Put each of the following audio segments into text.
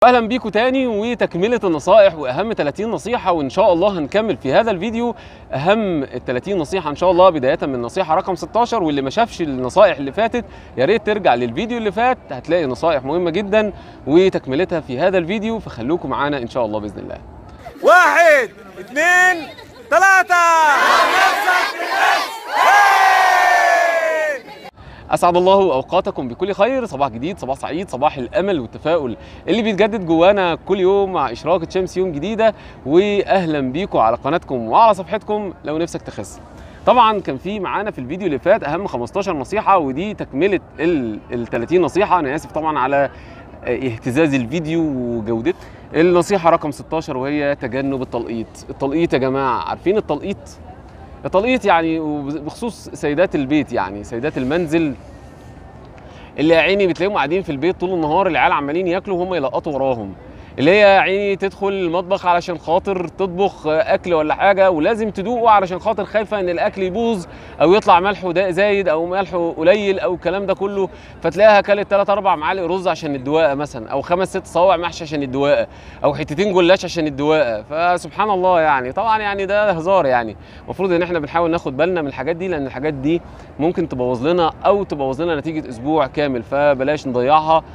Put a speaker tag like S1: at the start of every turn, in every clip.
S1: اهلا بيكم تاني وتكمله النصائح واهم 30 نصيحه وان شاء الله هنكمل في هذا الفيديو اهم ال 30 نصيحه ان شاء الله بدايه من النصيحه رقم 16 واللي ما شافش النصائح اللي فاتت يا ريت ترجع للفيديو اللي فات هتلاقي نصائح مهمه جدا وتكملتها في هذا الفيديو فخلوكم معانا ان شاء الله باذن الله
S2: واحد اثنين ثلاثة
S1: اسعد الله اوقاتكم بكل خير صباح جديد صباح سعيد صباح الامل والتفاؤل اللي بيتجدد جوانا كل يوم مع اشراقه شمس يوم جديده واهلا بيكم على قناتكم وعلى صفحتكم لو نفسك تخس طبعا كان في معانا في الفيديو اللي فات اهم 15 نصيحه ودي تكمله ال ال 30 نصيحه انا اسف طبعا على اهتزاز الفيديو وجودته النصيحه رقم 16 وهي تجنب التلقيط التلقيط يا جماعه عارفين التلقيط التلقيط يعني بخصوص سيدات البيت يعني سيدات المنزل اللي يا عيني بتلاقيهم قاعدين في البيت طول النهار العيال عمالين ياكلوا وهم يلقطوا وراهم اللي هي يا عيني تدخل المطبخ علشان خاطر تطبخ اكل ولا حاجه ولازم تدوقه علشان خاطر خايفه ان الاكل يبوظ او يطلع ملحه دا- زايد او ملحه قليل او الكلام ده كله فتلاقيها اكلت 3 4 معالق رز عشان الدواقه مثلا او خمس ست صوابع محشي عشان الدواقه او حتتين جلاش عشان الدواقه فسبحان الله يعني طبعا يعني ده هزار يعني المفروض ان احنا بنحاول ناخد بالنا من الحاجات دي لان الحاجات دي ممكن تبوظ لنا او تبوظ لنا نتيجه اسبوع كامل فبلاش نضيعها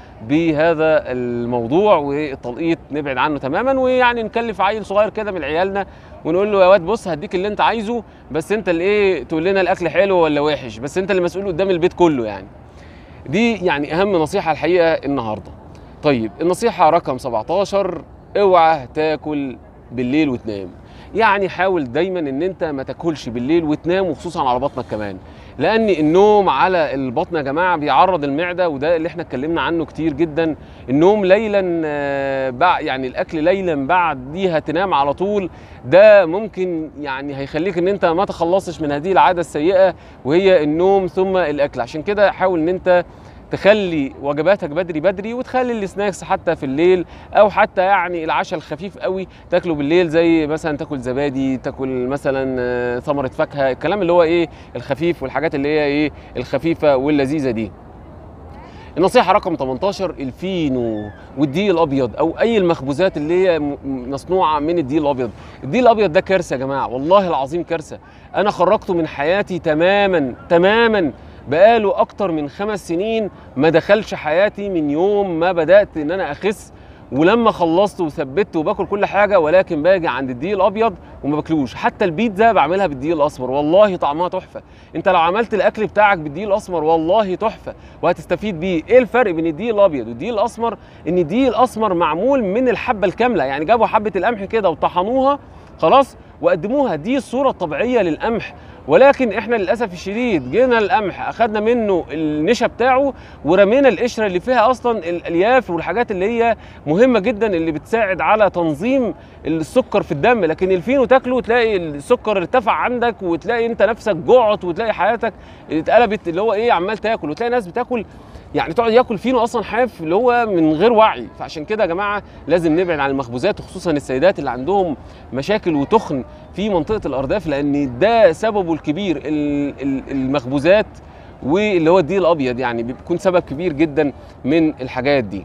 S1: بهذا الموضوع والتلقيط نبعد عنه تماما ويعني نكلف عيل صغير كده من عيالنا ونقول له يا واد بص هديك اللي انت عايزه بس انت اللي ايه تقول لنا الاكل حلو ولا وحش بس انت اللي مسؤول قدام البيت كله يعني دي يعني اهم نصيحه الحقيقه النهارده طيب النصيحه رقم 17 اوعى تاكل بالليل وتنام يعني حاول دايما ان انت ما تاكلش بالليل وتنام وخصوصا على بطنك كمان لان النوم على البطن يا جماعه بيعرض المعده وده اللي احنا اتكلمنا عنه كتير جدا النوم ليلا آه، بع يعني الاكل ليلا بعديها تنام على طول ده ممكن يعني هيخليك ان انت ما تخلصش من هذه العاده السيئه وهي النوم ثم الاكل عشان كده حاول ان انت تخلي وجباتك بدري بدري وتخلي السناكس حتى في الليل او حتى يعني العشاء الخفيف قوي تاكله بالليل زي مثلا تاكل زبادي تاكل مثلا آه، ثمره فاكهه الكلام اللي هو ايه الخفيف والحاجات اللي هي ايه الخفيفه واللذيذه دي النصيحة رقم 18 الفينو والدقيق الأبيض أو أي المخبوزات اللي هي م- مصنوعة من الدقيق الأبيض، الدقيق الأبيض ده كارثة يا جماعة، والله العظيم كارثة، أنا خرجته من حياتي تماما تماما بقاله أكتر من خمس سنين ما دخلش حياتي من يوم ما بدأت إن أنا أخس ولما خلصت وثبت وباكل كل حاجه ولكن باجي عند الدقيق الابيض وما باكلوش حتى البيتزا بعملها بالدقيق الاسمر والله طعمها تحفه انت لو عملت الاكل بتاعك بالدقيق الاسمر والله تحفه وهتستفيد بيه ايه الفرق بين الدقيق الابيض والدقيق الاسمر ان الدقيق الاسمر معمول من الحبه الكامله يعني جابوا حبه القمح كده وطحنوها خلاص وقدموها دي الصوره الطبيعيه للقمح ولكن احنا للاسف الشديد جينا القمح اخدنا منه النشا بتاعه ورمينا القشره اللي فيها اصلا الالياف والحاجات اللي هي مهمه جدا اللي بتساعد على تنظيم السكر في الدم لكن الفينو تاكله تلاقي السكر ارتفع عندك وتلاقي انت نفسك جعت وتلاقي حياتك اتقلبت اللي هو ايه عمال تاكل وتلاقي ناس بتاكل يعني تقعد ياكل فينو اصلا حاف اللي هو من غير وعي فعشان كده يا جماعه لازم نبعد عن المخبوزات وخصوصا السيدات اللي عندهم مشاكل وتخن في منطقه الارداف لان ده سببه الكبير ال- ال- المخبوزات واللي هو الدقيق الابيض يعني بيكون سبب كبير جدا من الحاجات دي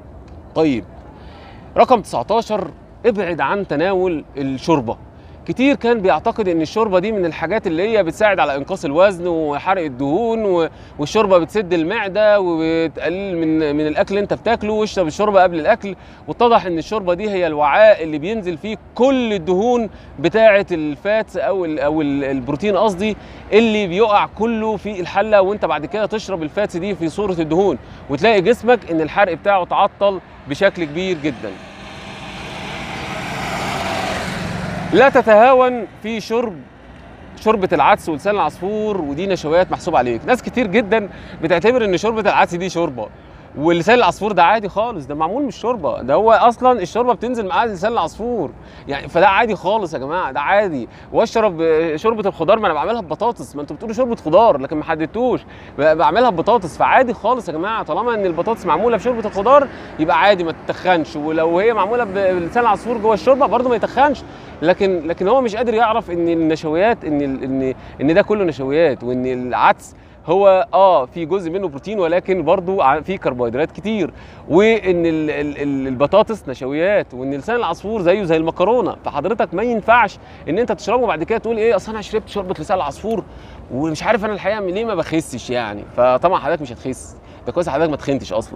S1: طيب رقم 19 ابعد عن تناول الشوربه كتير كان بيعتقد ان الشوربه دي من الحاجات اللي هي بتساعد على انقاص الوزن وحرق الدهون و- والشوربه بتسد المعده وبتقلل من من الاكل اللي انت بتاكله واشرب الشوربه قبل الاكل واتضح ان الشوربه دي هي الوعاء اللي بينزل فيه كل الدهون بتاعه الفات او ال او ال- البروتين قصدي اللي بيقع كله في الحله وانت بعد كده تشرب الفاتس دي في صوره الدهون وتلاقي جسمك ان الحرق بتاعه تعطل بشكل كبير جدا لا تتهاون في شرب شوربه العدس ولسان العصفور ودي نشويات محسوب عليك ناس كتير جدا بتعتبر ان شوربه العدس دي شوربه ولسان العصفور ده عادي خالص ده معمول مش شوربه ده هو اصلا الشوربه بتنزل معاه لسان العصفور يعني فده عادي خالص يا جماعه ده عادي واشرب آه، شوربه الخضار ما انا بعملها ببطاطس ما انتوا بتقولوا شوربه خضار لكن ما حددتوش ب- بعملها ببطاطس فعادي خالص يا جماعه طالما ان البطاطس معموله بشوربه الخضار يبقى عادي ما تتخنش ولو هي معموله ب- بلسان العصفور جوه الشوربه برده ما يتخنش لكن لكن هو مش قادر يعرف ان النشويات ان ال- ان ان ده كله نشويات وان العدس هو اه في جزء منه بروتين ولكن برضو ع- في كربوهيدرات كتير وان ال- ال- ال- البطاطس نشويات وان لسان العصفور زيه زي المكرونه فحضرتك ما ينفعش ان انت تشربه بعد كده تقول ايه اصل انا شربت شوربه لسان العصفور ومش عارف انا الحقيقه من ليه ما بخسش يعني فطبعا حضرتك مش هتخس ده كويس حضرتك ما تخنتش اصلا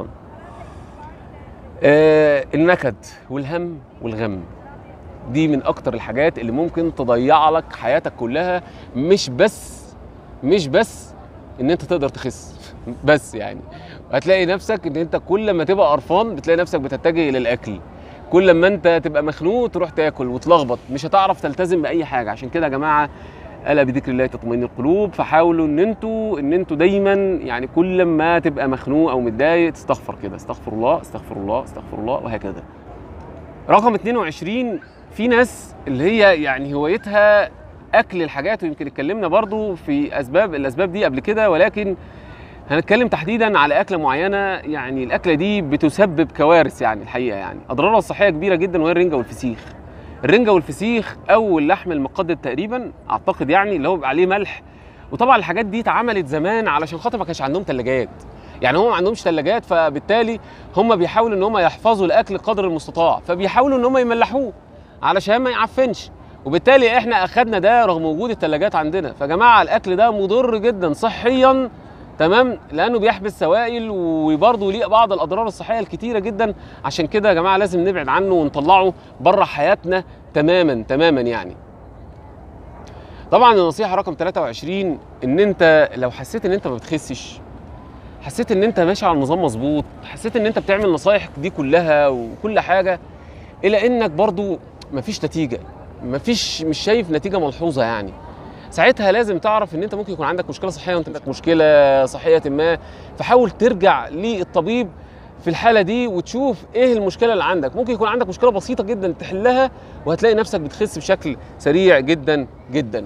S1: آه النكد والهم والغم دي من اكتر الحاجات اللي ممكن تضيع لك حياتك كلها مش بس مش بس ان انت تقدر تخس بس يعني هتلاقي نفسك ان انت كل ما تبقى قرفان بتلاقي نفسك بتتجه الى الاكل كل ما انت تبقى مخنوق تروح تاكل وتلخبط مش هتعرف تلتزم باي حاجه عشان كده يا جماعه الا بذكر الله تطمئن القلوب فحاولوا ان انتوا ان انتوا دايما يعني كل ما تبقى مخنوق او متضايق تستغفر كده استغفر الله استغفر الله استغفر الله وهكذا رقم 22 في ناس اللي هي يعني هوايتها اكل الحاجات ويمكن اتكلمنا برضو في اسباب الاسباب دي قبل كده ولكن هنتكلم تحديدا على اكله معينه يعني الاكله دي بتسبب كوارث يعني الحقيقه يعني اضرارها الصحيه كبيره جدا وهي الرنجه والفسيخ الرنجه والفسيخ او اللحم المقدد تقريبا اعتقد يعني اللي هو بيبقى عليه ملح وطبعا الحاجات دي اتعملت زمان علشان خاطر ما كانش عندهم ثلاجات يعني هم ما عندهمش ثلاجات فبالتالي هم بيحاولوا ان هم يحفظوا الاكل قدر المستطاع فبيحاولوا ان هم يملحوه علشان ما يعفنش وبالتالي احنا اخدنا ده رغم وجود الثلاجات عندنا فيا جماعه الاكل ده مضر جدا صحيا تمام لانه بيحبس سوائل وبرضه ليه بعض الاضرار الصحيه الكتيره جدا عشان كده يا جماعه لازم نبعد عنه ونطلعه بره حياتنا تماما تماما يعني طبعا النصيحه رقم 23 ان انت لو حسيت ان انت ما بتخسش حسيت ان انت ماشي على نظام مظبوط حسيت ان انت بتعمل النصايح دي كلها وكل حاجه الى انك برضو مفيش نتيجه مفيش مش شايف نتيجه ملحوظه يعني ساعتها لازم تعرف ان انت ممكن يكون عندك مشكله صحيه وانت عندك مشكله صحيه ما فحاول ترجع للطبيب في الحاله دي وتشوف ايه المشكله اللي عندك ممكن يكون عندك مشكله بسيطه جدا تحلها وهتلاقي نفسك بتخس بشكل سريع جدا جدا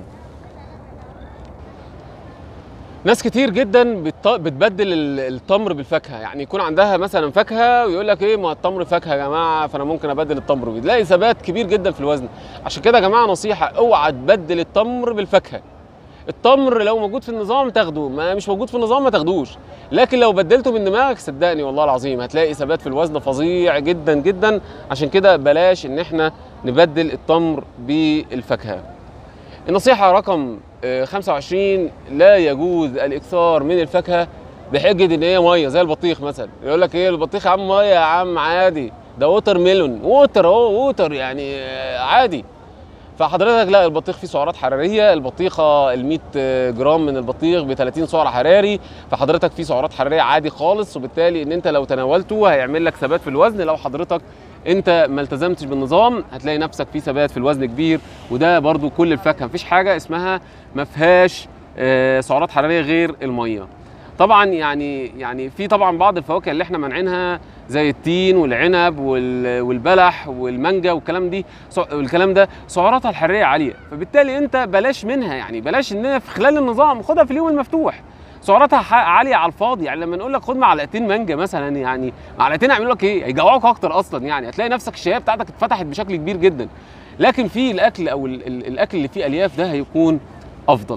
S1: ناس كتير جدا بت- بتبدل ال- التمر بالفاكهه يعني يكون عندها مثلا فاكهه ويقول لك ايه ما التمر فاكهه يا جماعه فانا ممكن ابدل التمر بتلاقي ثبات كبير جدا في الوزن عشان كده يا جماعه نصيحه اوعى تبدل التمر بالفاكهه التمر لو موجود في النظام تاخده ما مش موجود في النظام ما تاخدوش لكن لو بدلته من دماغك صدقني والله العظيم هتلاقي ثبات في الوزن فظيع جدا جدا عشان كده بلاش ان احنا نبدل التمر بالفاكهه النصيحة رقم آه، 25 لا يجوز الإكثار من الفاكهة بحجة إن هي مية زي البطيخ مثلا يقول لك إيه البطيخ يا عم مية يا عم عادي ده ووتر ميلون ووتر أهو ووتر يعني آه، عادي فحضرتك لا البطيخ فيه سعرات حراريه البطيخه ال 100 جرام من البطيخ ب 30 سعر حراري فحضرتك فيه سعرات حراريه عادي خالص وبالتالي ان انت لو تناولته هيعمل لك ثبات في الوزن لو حضرتك انت ما التزمتش بالنظام هتلاقي نفسك في ثبات في الوزن كبير وده برضو كل الفاكهه مفيش حاجه اسمها ما فيهاش آه، سعرات حراريه غير الميه طبعا يعني يعني في طبعا بعض الفواكه اللي احنا مانعينها زي التين والعنب وال- والبلح والمانجا والكلام دي سع- والكلام ده سعراتها الحراريه عاليه فبالتالي انت بلاش منها يعني بلاش ان في خلال النظام خدها في اليوم المفتوح سعراتها ح- عاليه على الفاضي يعني لما نقول لك خد معلقتين مانجا مثلا يعني معلقتين يعملوا لك ايه هيجوعوك اكتر اصلا يعني هتلاقي نفسك الشهيه بتاعتك اتفتحت بشكل كبير جدا لكن في الاكل او ال- ال- الاكل اللي فيه الياف ده هيكون افضل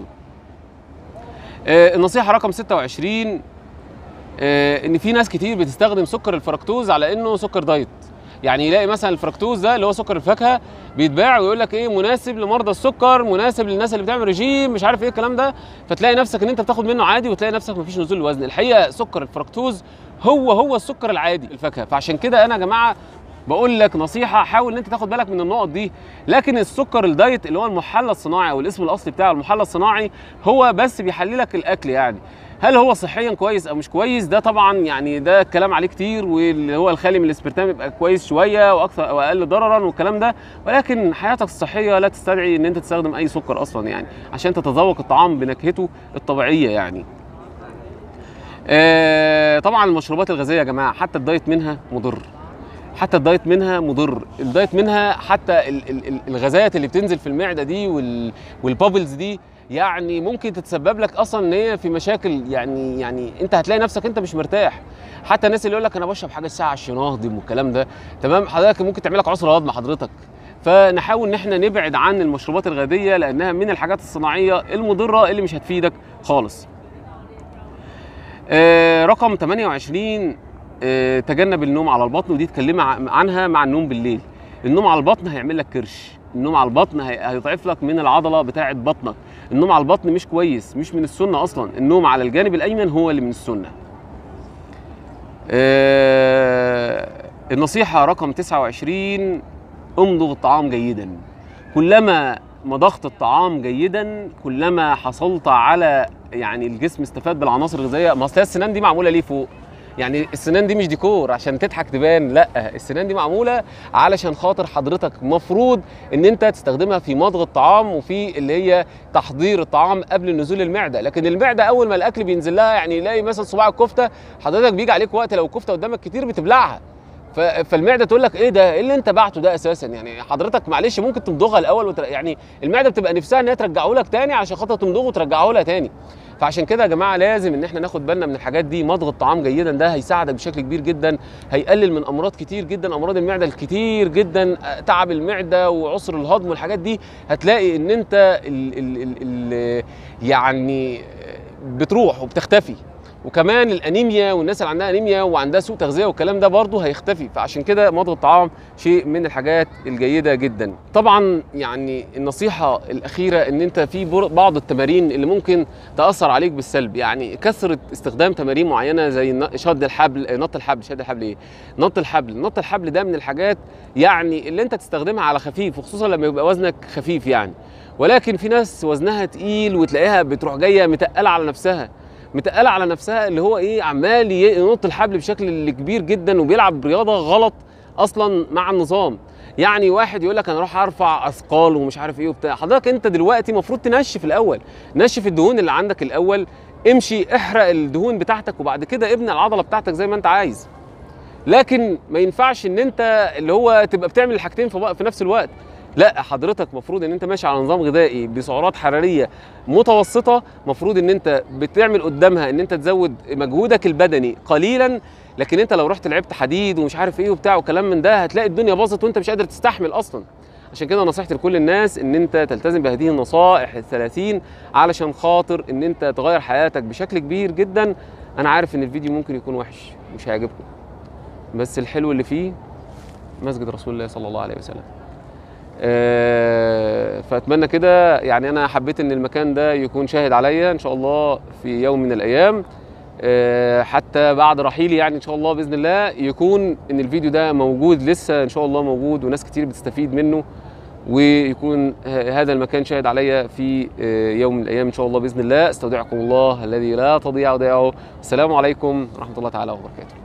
S1: آه، النصيحه رقم 26 آه، ان في ناس كتير بتستخدم سكر الفركتوز على انه سكر دايت يعني يلاقي مثلا الفركتوز ده اللي هو سكر الفاكهه بيتباع ويقول لك ايه مناسب لمرضى السكر مناسب للناس اللي بتعمل رجيم مش عارف ايه الكلام ده فتلاقي نفسك ان انت بتاخد منه عادي وتلاقي نفسك مفيش نزول الوزن الحقيقه سكر الفركتوز هو هو السكر العادي الفاكهه فعشان كده انا يا جماعه بقول لك نصيحه حاول ان انت تاخد بالك من النقط دي لكن السكر الدايت اللي هو المحلى الصناعي او الاسم الاصلي بتاعه المحلى الصناعي هو بس بيحللك الاكل يعني هل هو صحيا كويس او مش كويس ده طبعا يعني ده الكلام عليه كتير واللي هو الخالي من الاسبرتام يبقى كويس شويه واكثر او اقل ضررا والكلام ده ولكن حياتك الصحيه لا تستدعي ان انت تستخدم اي سكر اصلا يعني عشان تتذوق الطعام بنكهته الطبيعيه يعني آه طبعا المشروبات الغازيه يا جماعه حتى الدايت منها مضر حتى الدايت منها مضر الدايت منها حتى ال- ال- ال- الغازات اللي بتنزل في المعده دي وال- والبابلز دي يعني ممكن تتسبب لك اصلا ان هي في مشاكل يعني يعني انت هتلاقي نفسك انت مش مرتاح حتى الناس اللي يقول لك انا بشرب حاجه الساعه عشان اهضم والكلام ده تمام حضرتك ممكن تعمل لك عسر هضم حضرتك فنحاول ان احنا نبعد عن المشروبات الغازيه لانها من الحاجات الصناعيه المضره اللي مش هتفيدك خالص آه رقم 28 آه تجنب النوم على البطن ودي اتكلمنا ع- عنها مع النوم بالليل النوم على البطن هيعمل لك كرش النوم على البطن هي- هيضعف لك من العضله بتاعه بطنك النوم على البطن مش كويس مش من السنه اصلا النوم على الجانب الايمن هو اللي من السنه آه النصيحه رقم 29 امضغ الطعام جيدا كلما مضغت الطعام جيدا كلما حصلت على يعني الجسم استفاد بالعناصر الغذائيه ما اصل هي السنان دي معموله ليه فوق يعني السنان دي مش ديكور عشان تضحك تبان لا السنان دي معموله علشان خاطر حضرتك مفروض ان انت تستخدمها في مضغ الطعام وفي اللي هي تحضير الطعام قبل نزول المعده لكن المعده اول ما الاكل بينزل لها يعني يلاقي مثلا صباع الكفته حضرتك بيجي عليك وقت لو الكفته قدامك كتير بتبلعها ف- فالمعده تقول لك ايه ده ايه اللي انت بعته ده اساسا يعني حضرتك معلش ممكن تمضغها الاول وتر... يعني المعده بتبقى نفسها ان هي ترجعه لك تاني عشان خاطر تمضغه وترجعه لها تاني فعشان كده يا جماعه لازم ان احنا ناخد بالنا من الحاجات دي مضغ الطعام جيدا ده هيساعدك بشكل كبير جدا هيقلل من امراض كتير جدا امراض المعده الكتير جدا آه، تعب المعده وعسر الهضم والحاجات دي هتلاقي ان انت ال ال ال ال يعني بتروح وبتختفي وكمان الانيميا والناس اللي عندها انيميا وعندها سوء تغذيه والكلام ده برضه هيختفي فعشان كده مضغ الطعام شيء من الحاجات الجيده جدا طبعا يعني النصيحه الاخيره ان انت في بر- بعض التمارين اللي ممكن تاثر عليك بالسلب يعني كثره استخدام تمارين معينه زي الن- شد الحبل آه، نط الحبل شد الحبل ايه نط الحبل نط الحبل ده من الحاجات يعني اللي انت تستخدمها على خفيف وخصوصا لما يبقى وزنك خفيف يعني ولكن في ناس وزنها تقيل وتلاقيها بتروح جايه متقله على نفسها متقله على نفسها اللي هو ايه عمال ينط الحبل بشكل كبير جدا وبيلعب رياضه غلط اصلا مع النظام يعني واحد يقول لك انا اروح ارفع اثقال ومش عارف ايه وبتاع حضرتك انت دلوقتي المفروض تنشف الاول نشف الدهون اللي عندك الاول امشي احرق الدهون بتاعتك وبعد كده ابني العضله بتاعتك زي ما انت عايز لكن ما ينفعش ان انت اللي هو تبقى بتعمل الحاجتين في, بق- في نفس الوقت لا حضرتك مفروض ان انت ماشي على نظام غذائي بسعرات حراريه متوسطه مفروض ان انت بتعمل قدامها ان انت تزود مجهودك البدني قليلا لكن انت لو رحت لعبت حديد ومش عارف ايه وبتاع وكلام من ده هتلاقي الدنيا باظت وانت مش قادر تستحمل اصلا عشان كده نصيحتي لكل الناس ان انت تلتزم بهذه النصائح الثلاثين علشان خاطر ان انت تغير حياتك بشكل كبير جدا انا عارف ان الفيديو ممكن يكون وحش مش هيعجبكم بس الحلو اللي فيه مسجد رسول الله صلى الله عليه وسلم آه، فاتمنى كده يعني انا حبيت ان المكان ده يكون شاهد عليا ان شاء الله في يوم من الايام آه، حتى بعد رحيلي يعني ان شاء الله باذن الله يكون ان الفيديو ده موجود لسه ان شاء الله موجود وناس كتير بتستفيد منه ويكون ه- هذا المكان شاهد عليا في آه، يوم من الايام ان شاء الله باذن الله استودعكم الله الذي لا تضيع ودائعه السلام عليكم ورحمه الله تعالى وبركاته